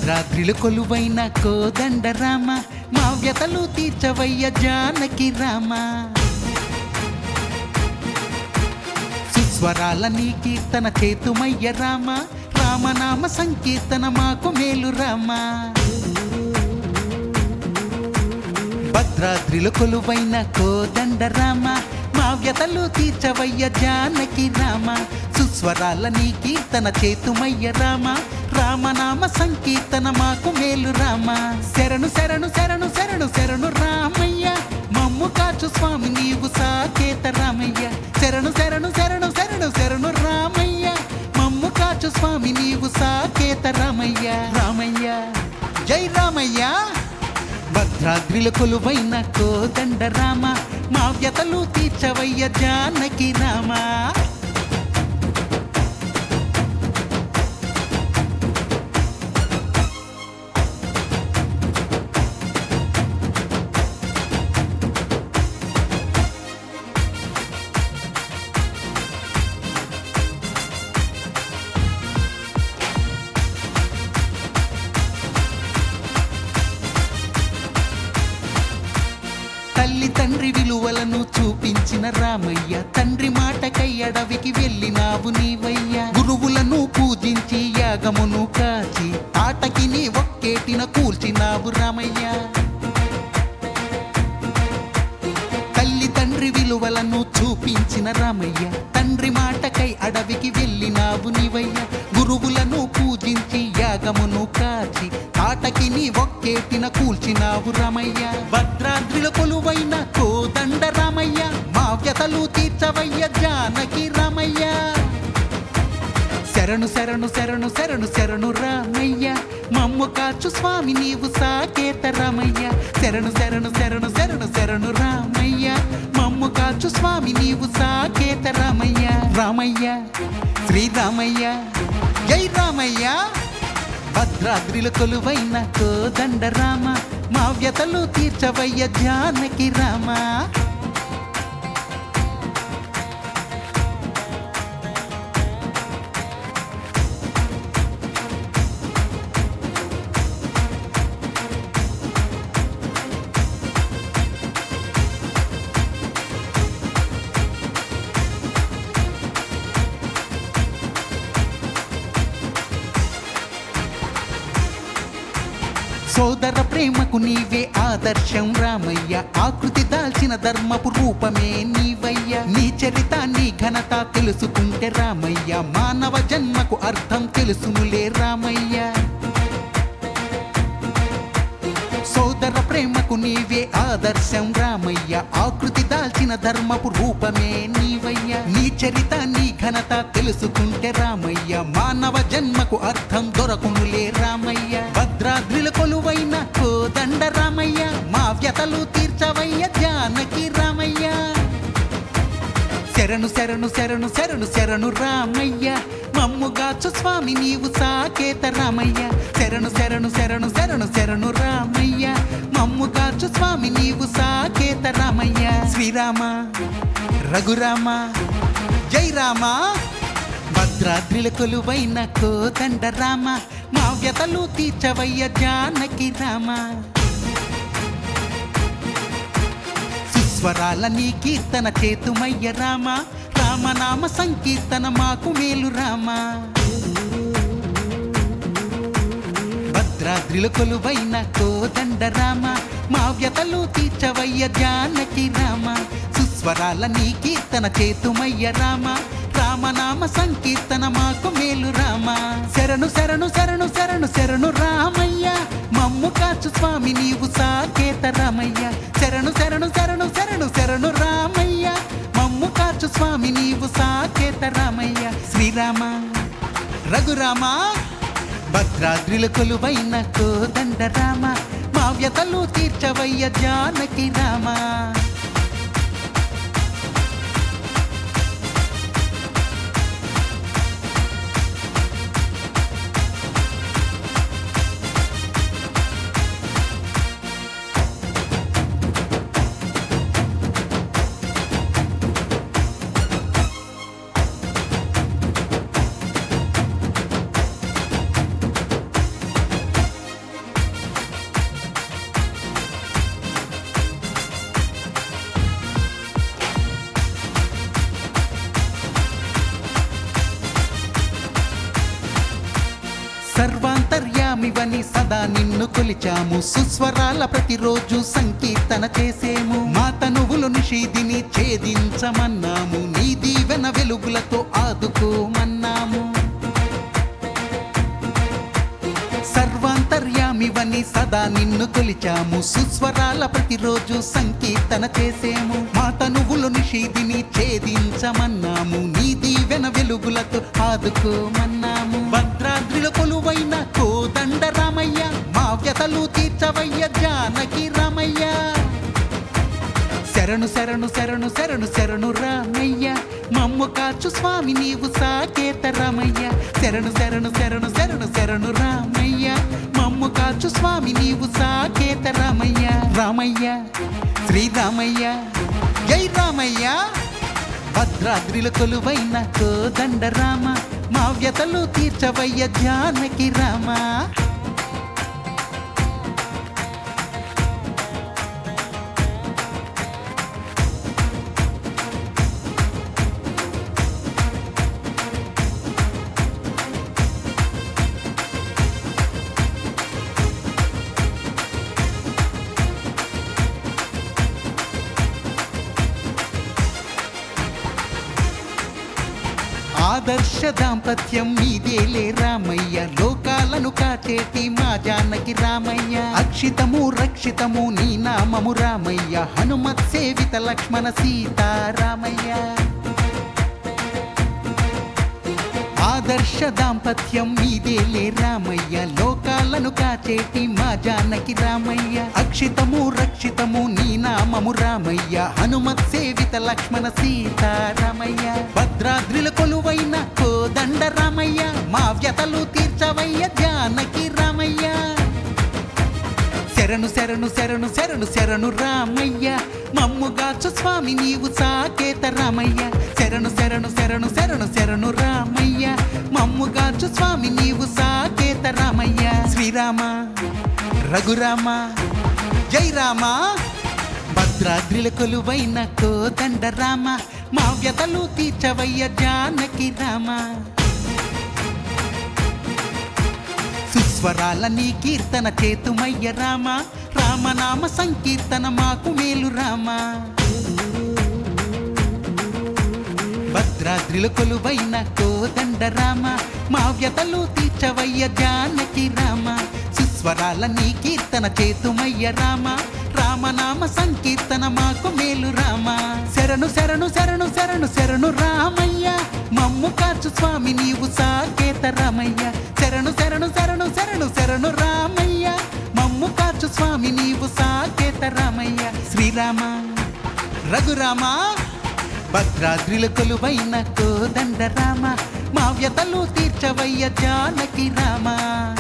భద్రాద్రిలు కొలువైన కోదండ రామ మా వ్యతలు తీర్చవయ్య జానకి రామ సుస్వరాల నీ కీర్తన చేతుమయ్య రామ రామనామ సంకీర్తన మాకు మేలు రామ భద్రాద్రిలో కొలువైన కోదండ రామ మా వ్యతలు తీర్చవయ్య జానకి రామ సుస్వరాల నీ కీర్తన చేతుమయ్య రామ రామనామ సంకీర్తన మాకు మేలు రామ శరణు శరణు శరణు శరణు శరణు రామయ్య మమ్ము కాచు స్వామి నీవు సాకేత రామయ్య శరణు శరణు శరణు శరణు శరణు రామయ్య మమ్ము కాచు స్వామి నీవు సాకేత రామయ్య రామయ్య జై రామయ్య భద్రాద్రిల కొలువైన కోదండ రామ మా వ్యతలు తీర్చవయ్య జానకి రామ తల్లి తండ్రి విలువలను చూపించిన రామయ్య తండ్రి మాటకై అడవికి వెళ్ళినావు నీవయ్య గురువులను పూజించి యాగమును కాచి ఆటకి నీ ఒక్కేటిన కూల్చినావు రామయ్య తల్లి తండ్రి విలువలను చూపించిన రామయ్య తండ్రి మాటకై అడవికి వెళ్ళినావు నీవయ్య గురువులను పూజించి యాగమును కాచి ఆటకి నీ ఒక్కేటిన కూల్చినావు రామయ్య భద్రాద్రిలో కొలువైన కోదండ రామయ్య మా వ్యతలు తీర్చవయ్య జానకి రామయ్య శరణు శరణు శరణు శరణు శరణు రామయ్య మమ్ము కాచు స్వామి నీవు సాకేత రామయ్య శరణు శరణు శరణు శరణు శరణు రామయ్య మమ్ము కాచు స్వామి నీవు సాకేత రామయ్య రామయ్య శ్రీరామయ్య జై రామయ్య భద్రాద్రిల కొలువైన కోదండ రామ మా వ్యతలు తీర్చవయ్య జానకి రామ సోదర ప్రేమకు నీవే ఆదర్శం రామయ్య ఆకృతి దాల్చిన ధర్మపు రూపమే నీవయ్య నీ చరిత నీ ఘనత తెలుసుకుంటే రామయ్య మానవ జన్మకు అర్థం తెలుసునులే రామయ్య సోదర ప్రేమకు నీవే ఆదర్శం రామయ్య ఆకృతి దాల్చిన ధర్మపు రూపమే నీవయ్య నీ చరిత నీ ఘనత తెలుసుకుంటే రామయ్య మానవ జన్మకు అర్థం దొరకునులే రామయ్య భద్రాద్రిల కొలువైన కోదండ రామయ్య మా వ్యతలు తీర్చవయ్య జానకి రామయ్య శరణు శరణు శరణు శరణు శరణు రామయ్య మమ్ముగాచు స్వామి నీవు సాకేత రామయ్య శరణు శరణు శరణు శరణు శరణు రామయ్య మమ్ముగాచు స్వామి నీవు సాకేత రామయ్య శ్రీరామ రఘురామ జై రామ భద్రాద్రిల కొలువైన కోదండ రామ మా వ్యతలు తీర్చవయ్య జానకి రామ సుస్వరాల నీ కీర్తన చేతుమయ్య రామ రామనామ సంకీర్తన మాకు మేలు రామ భద్రాద్రిలో కొలువైన కోదండ రామ మా వ్యతలు తీర్చవయ్య జానకి రామ సుస్వరాల నీ కీర్తన చేతుమయ్య రామ రామనామ సంకీర్తన మాకు మేలు రామ శరణు శరణు శరణు శరణు శరణు రామయ్య మమ్ము కాచు స్వామి నీవు సాకేత రామయ్య శరణు శరణు శరణు శరణు శరణు రామయ్య మమ్ము కాచు స్వామి నీవు సాకేత రామయ్య శ్రీరామ రఘురామ భద్రాద్రిల కొలువైన కోదండ రామ మా వ్యతలు తీర్చవయ్య జానకి రామ సర్వాంతర్యామివని సదా నిన్ను కొలిచాము సుస్వరాల ప్రతిరోజు సంకీర్తన చేసేము మా తనువులు నిషీదిని ఛేదించమన్నాము నీ దీవెన వెలుగులతో ఆదుకోమన్నాము సర్వాంతర్యామివని సదా నిన్ను కొలిచాము సుస్వరాల ప్రతిరోజు సంకీర్తన చేసేము మా తనువులు నిషీదిని ఛేదించమన్నాము నీ దీవెన వెలుగులతో ఆదుకోమన్నాము భద్రాద్రిలో కొలువైన కోదండ రామయ్య మా వ్యతలు తీర్చవయ్య జానకి రామయ్య శరణు శరణు శరణు శరణు శరణు రామయ్య మమ్ము కాచు స్వామి నీవు సాకేత రామయ్య శరణు శరణు శరణు శరణు శరణు రామయ్య మమ్ము కాచు స్వామి నీవు సాకేత రామయ్య రామయ్య శ్రీరామయ్య జై రామయ్య భద్రాద్రిల కొలువైన కోదండ రామ మా వ్యతలు తీర్చవయ్య జానకి రామ ఆదర్శ దాంపత్యం నీదేలే రామయ్య లోకాలను కాచేటి మా జానకి రామయ్య అక్షితము రక్షితము నీ నామము రామయ్య హనుమత్ సేవిత లక్ష్మణ సీతారామయ్య ఆదర్శ దాంపత్యం నీదేలే రామయ్య లోకాలను కాచేటి మా జానకి రామయ్య అక్షితము రక్షితము నీ నామము రామయ్య హనుమత్ సేవిత లక్ష్మణ సీతారామయ్య భద్రాద్రిల కొలువైన కోదండ రామయ్య మా వ్యతలు తీర్చవయ్య జానకి రామయ్య శరణు శరణు శరణు శరణు శరణు రామయ్య మమ్ముగాచు స్వామి నీవు సాకేత రామయ్య శరణు శరణు శరణు శరణు శరణు రామయ్య మమ్ముగాచు స్వామి నీవు సాకేత రామయ్య శ్రీరామ రఘురామ జై రామ భద్రాద్రిల కొలువైన కోదండ రామ మా వ్యతలు తీర్చవయ్య జానకి రామ సుస్వరాల నీ కీర్తన చేతుమయ్య రామ రామనామ సంకీర్తన మాకు మేలు రామ భద్రాద్రిలో కొలువైన కోదండ రామ మా వ్యతలు తీర్చవయ్య జానకి రామ సుస్వరాల నీ కీర్తన చేతుమయ్య రామ రామనామ సంకీర్తన మాకు మేలు రామ శరణు శరణు శరణు శరణు శరణు రామయ్య మమ్ము కాచు స్వామి నీవు సాకేత రామయ్య శరణు శరణు శరణు శరణు శరణు రామయ్య మమ్ము కాచు స్వామి నీవు సాకేత రామయ్య శ్రీరామ రఘురామ భద్రాద్రిల కొలువైన కోదండ రామ మా వ్యతలు తీర్చవయ్య జానకి రామ